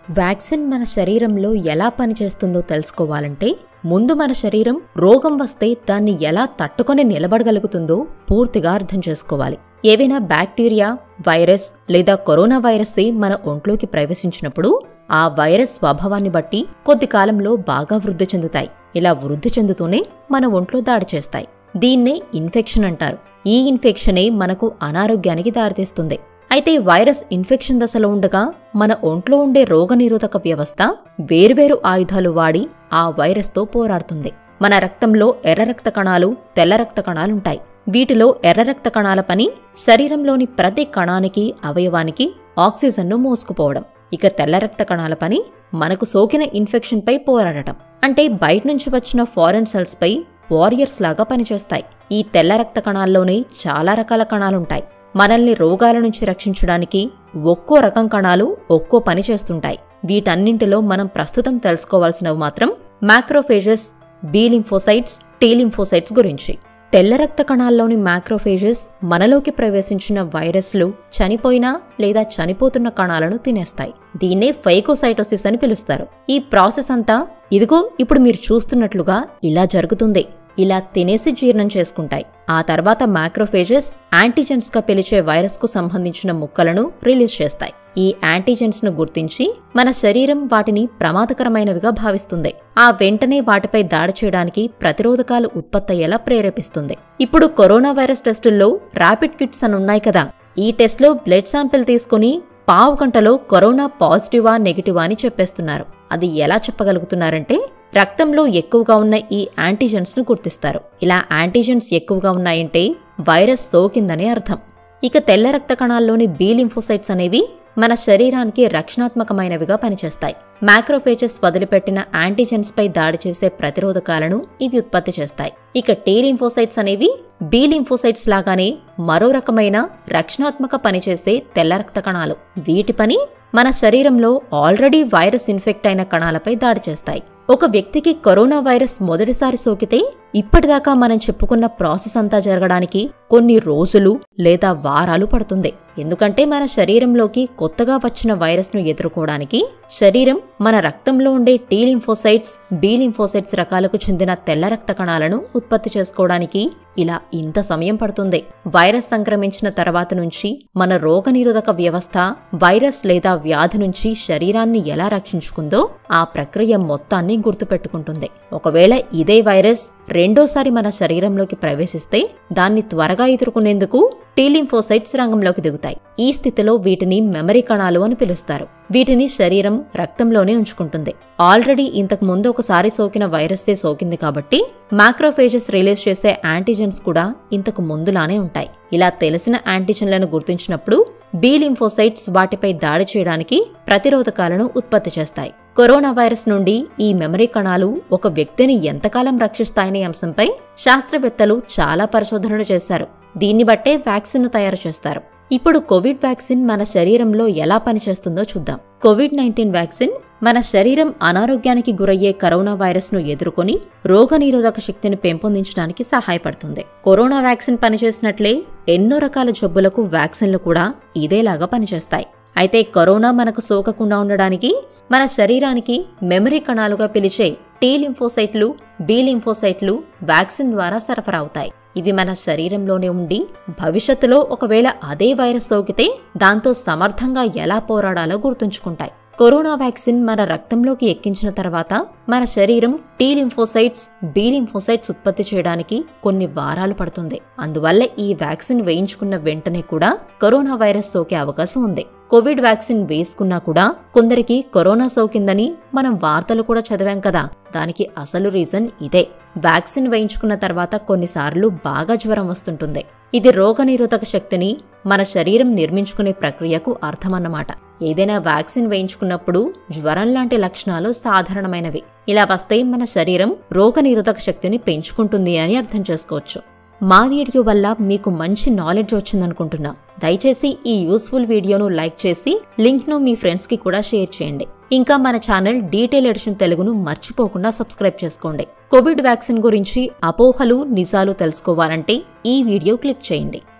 vaccine మన శరీరంలో ఎలా పనిచేస్తుందో తెలుసుకోవాలంటే ముందు మన శరీరం రోగం వస్తే దాన్ని ఎలా తట్టుకొని నిలబడగలుగుతుందో పూర్తిగా అర్థం చేసుకోవాలి ఏవైనా బ్యాక్టీరియా వైరస్ లేదా కరోనా వైరస్ మన ఒంట్లోకి ప్రవేశించినప్పుడు ఆ వైరస్ స్వభావాన్ని బట్టి కొద్ది కాలంలో బాగా వృద్ధి చెందుతాయి ఇలా వృద్ధి చెందుతూనే మన ఒంట్లో దాడి చేస్తాయి దీన్నే ఇన్ఫెక్షన్ అంటారు ఈ ఇన్ఫెక్షనే మనకు అనారోగ్యానికి దారితీస్తుంది అయితే వైరస్ ఇన్ఫెక్షన్ దశలో ఉండగా మన ఒంట్లో ఉండే రోగనిరోధక వ్యవస్థ వేర్వేరు ఆయుధాలు వాడి ఆ వైరస్తో పోరాడుతుంది మన రక్తంలో ఎర్ర రక్త కణాలు తెల్ల రక్త కణాలుంటాయి వీటిలో ఎర్ర రక్త కణాల పని శరీరంలోని ప్రతి కణానికి అవయవానికి ఆక్సిజన్ను మోసుకుపోవడం ఇక తెల్ల రక్త కణాల పని మనకు సోకిన ఇన్ఫెక్షన్పై పోరాడటం అంటే బయట నుంచి వచ్చిన ఫారెన్ సెల్స్పై వారియర్స్ లాగా పనిచేస్తాయి ఈ తెల్ల రక్త కణాల్లోనే చాలా రకాల కణాలుంటాయి మనల్ని రోగాల నుంచి రక్షించడానికి ఒక్కో రకం కణాలు ఒక్కో పని చేస్తుంటాయి వీటన్నింటిలో మనం ప్రస్తుతం తెలుసుకోవాల్సినవి మాత్రం macrophages B lymphocytes T lymphocytes గురించి తెల్ల రక్త కణాల్లోని మ్యాక్రోఫేజెస్ మనలోకి ప్రవేశించిన వైరస్లు చనిపోయిన లేదా చనిపోతున్న కణాలను తినేస్తాయి దీన్నే ఫైకోసైటోసిస్ అని పిలుస్తారు ఈ ప్రాసెస్ అంతా ఇదిగో ఇప్పుడు మీరు చూస్తున్నట్లుగా ఇలా జరుగుతుంది ఇలా తినేసి జీర్ణం చేసుకుంటాయి ఆ తర్వాత మ్యాక్రోఫేజెస్ యాంటీజెన్స్ గా పిలిచే వైరస్ కు సంబంధించిన ముక్కలను రిలీజ్ చేస్తాయి ఈ యాంటీజెన్స్ ను గుర్తించి మన శరీరం వాటిని ప్రమాదకరమైనవిగా భావిస్తుంది ఆ వెంటనే వాటిపై దాడి చేయడానికి ప్రతిరోధకాలు ఉత్పత్తయ్యేలా ప్రేరేపిస్తుంది ఇప్పుడు కరోనా వైరస్ టెస్టుల్లో ర్యాపిడ్ కిట్స్ అని ఉన్నాయి కదా ఈ టెస్ట్లో బ్లడ్ శాంపిల్ తీసుకుని పావు గంటలో కరోనా పాజిటివా నెగిటివా అని చెప్పేస్తున్నారు అది ఎలా చెప్పగలుగుతున్నారంటే రక్తంలో ఎక్కువగా ఉన్న ఈ యాంటీజెన్స్ ను గుర్తిస్తారు ఇలా యాంటీజెన్స్ ఎక్కువగా ఉన్నాయంటే వైరస్ సోకిందని అర్థం ఇక తెల్ల రక్త కణాల్లోని బీ లింఫోసైట్స్ అనేవి మన శరీరానికి రక్షణాత్మకమైనవిగా పనిచేస్తాయి మ్యాక్రోఫేజెస్ వదిలిపెట్టిన యాంటీజెన్స్ పై దాడి చేసే ప్రతిరోధకాలను ఇవి ఉత్పత్తి చేస్తాయి ఇక టీ లింఫోసైట్స్ అనేవి బీ లింఫోసైట్స్ లాగానే మరో రకమైన రక్షణాత్మక పనిచేసే తెల్ల రక్త కణాలు వీటి పని మన శరీరంలో ఆల్రెడీ వైరస్ ఇన్ఫెక్ట్ అయిన కణాలపై దాడి చేస్తాయి ఒక వ్యక్తికి కరోనా వైరస్ మొదటిసారి సోకితే ఇప్పటిదాకా మనం చెప్పుకున్న ప్రాసెస్ అంతా జరగడానికి కొన్ని రోజులు లేదా వారాలు పడుతుంది ఎందుకంటే మన శరీరంలోకి కొత్తగా వచ్చిన వైరస్ ను ఎదుర్కోవడానికి శరీరం మన రక్తంలో ఉండే టీ లింఫోసైట్స్ బీ లింఫోసైట్స్ రకాలకు చెందిన తెల్ల రక్త కణాలను ఉత్పత్తి చేసుకోవడానికి ఇలా ఇంత సమయం పడుతుంది వైరస్ సంక్రమించిన తర్వాత నుంచి మన రోగనిరోధక వ్యవస్థ వైరస్ లేదా వ్యాధి నుంచి శరీరాన్ని ఎలా రక్షించుకుందో ఆ ప్రక్రియ మొత్తాన్ని గుర్తుపెట్టుకుంటుంది ఒకవేళ ఇదే వైరస్ రెండోసారి మన శరీరంలోకి ప్రవేశిస్తే దాన్ని త్వరగా ఎదుర్కొనేందుకు టీలింఫోసైట్స్ రంగంలోకి దిగుతాయి ఈ స్థితిలో వీటిని మెమరీ కణాలు అని పిలుస్తారు వీటిని శరీరం రక్తంలోనే ఉంచుకుంటుంది ఆల్రెడీ ఇంతకు ముందు ఒకసారి సోకిన వైరస్సే సోకింది కాబట్టి మ్యాక్రోఫేజెస్ రిలీజ్ చేసే యాంటీజెన్స్ కూడా ఇంతకు ముందులానే ఉంటాయి ఇలా తెలిసిన యాంటీజెన్లను గుర్తించినప్పుడు బీ లింఫోసైట్స్ వాటిపై దాడి చేయడానికి ప్రతిరోధకాలను ఉత్పత్తి చేస్తాయి కరోనా వైరస్ నుండి ఈ మెమరీ కణాలు ఒక వ్యక్తిని ఎంతకాలం రక్షిస్తాయనే అంశంపై శాస్త్రవేత్తలు చాలా పరిశోధనలు చేశారు దీన్ని బట్టే వ్యాక్సిన్ను తయారు చేస్తారు ఇప్పుడు కోవిడ్ వ్యాక్సిన్ మన శరీరంలో ఎలా పనిచేస్తుందో చూద్దాం కోవిడ్ నైన్టీన్ వ్యాక్సిన్ మన శరీరం అనారోగ్యానికి గురయ్యే కరోనా వైరస్ ను ఎదుర్కొని రోగనిరోధక శక్తిని పెంపొందించడానికి సహాయపడుతుంది కరోనా వ్యాక్సిన్ పనిచేసినట్లే ఎన్నో రకాల జబ్బులకు వ్యాక్సిన్లు కూడా ఇదేలాగా పనిచేస్తాయి అయితే కరోనా మనకు సోకకుండా ఉండడానికి మన శరీరానికి మెమరీ కణాలుగా పిలిచే టీ లింఫోసైట్లు బీ లింఫోసైట్లు వ్యాక్సిన్ ద్వారా సరఫరా అవుతాయి ఇవి మన శరీరంలోనే ఉండి భవిష్యత్తులో ఒకవేళ అదే వైరస్ సోకితే దాంతో సమర్థంగా ఎలా పోరాడాలో గుర్తుంచుకుంటాయి కరోనా వ్యాక్సిన్ మన రక్తంలోకి ఎక్కించిన తర్వాత మన శరీరం టీ లింఫోసైట్స్ బీ లింఫోసైట్స్ ఉత్పత్తి చేయడానికి కొన్ని వారాలు పడుతుంది అందువల్ల ఈ వ్యాక్సిన్ వేయించుకున్న వెంటనే కూడా కరోనా వైరస్ సోకే అవకాశం ఉంది కోవిడ్ వ్యాక్సిన్ వేసుకున్నా కూడా కొందరికి కరోనా సోకిందని మనం వార్తలు కూడా చదివాం కదా దానికి అసలు రీజన్ ఇదే వ్యాక్సిన్ వేయించుకున్న తర్వాత కొన్నిసార్లు బాగా జ్వరం వస్తుంటుంది ఇది రోగనిరోధక శక్తిని మన శరీరం నిర్మించుకునే ప్రక్రియకు అర్థమన్నమాట ఏదైనా వ్యాక్సిన్ వేయించుకున్నప్పుడు జ్వరం లాంటి లక్షణాలు సాధారణమైనవి ఇలా వస్తే మన శరీరం రోగనిరోధక శక్తిని పెంచుకుంటుంది అని అర్థం చేసుకోవచ్చు మా వీడియో వల్ల మీకు మంచి నాలెడ్జ్ వచ్చిందనుకుంటున్నాం దయచేసి ఈ యూస్ఫుల్ వీడియోను లైక్ చేసి లింక్ను మీ ఫ్రెండ్స్కి కూడా షేర్ చేయండి ఇంకా మన ఛానల్ డీటెయిల్ ఎడిషన్ తెలుగును మర్చిపోకుండా సబ్స్క్రైబ్ చేసుకోండి కోవిడ్ వ్యాక్సిన్ గురించి అపోహలు నిజాలు తెలుసుకోవాలంటే ఈ వీడియో క్లిక్ చేయండి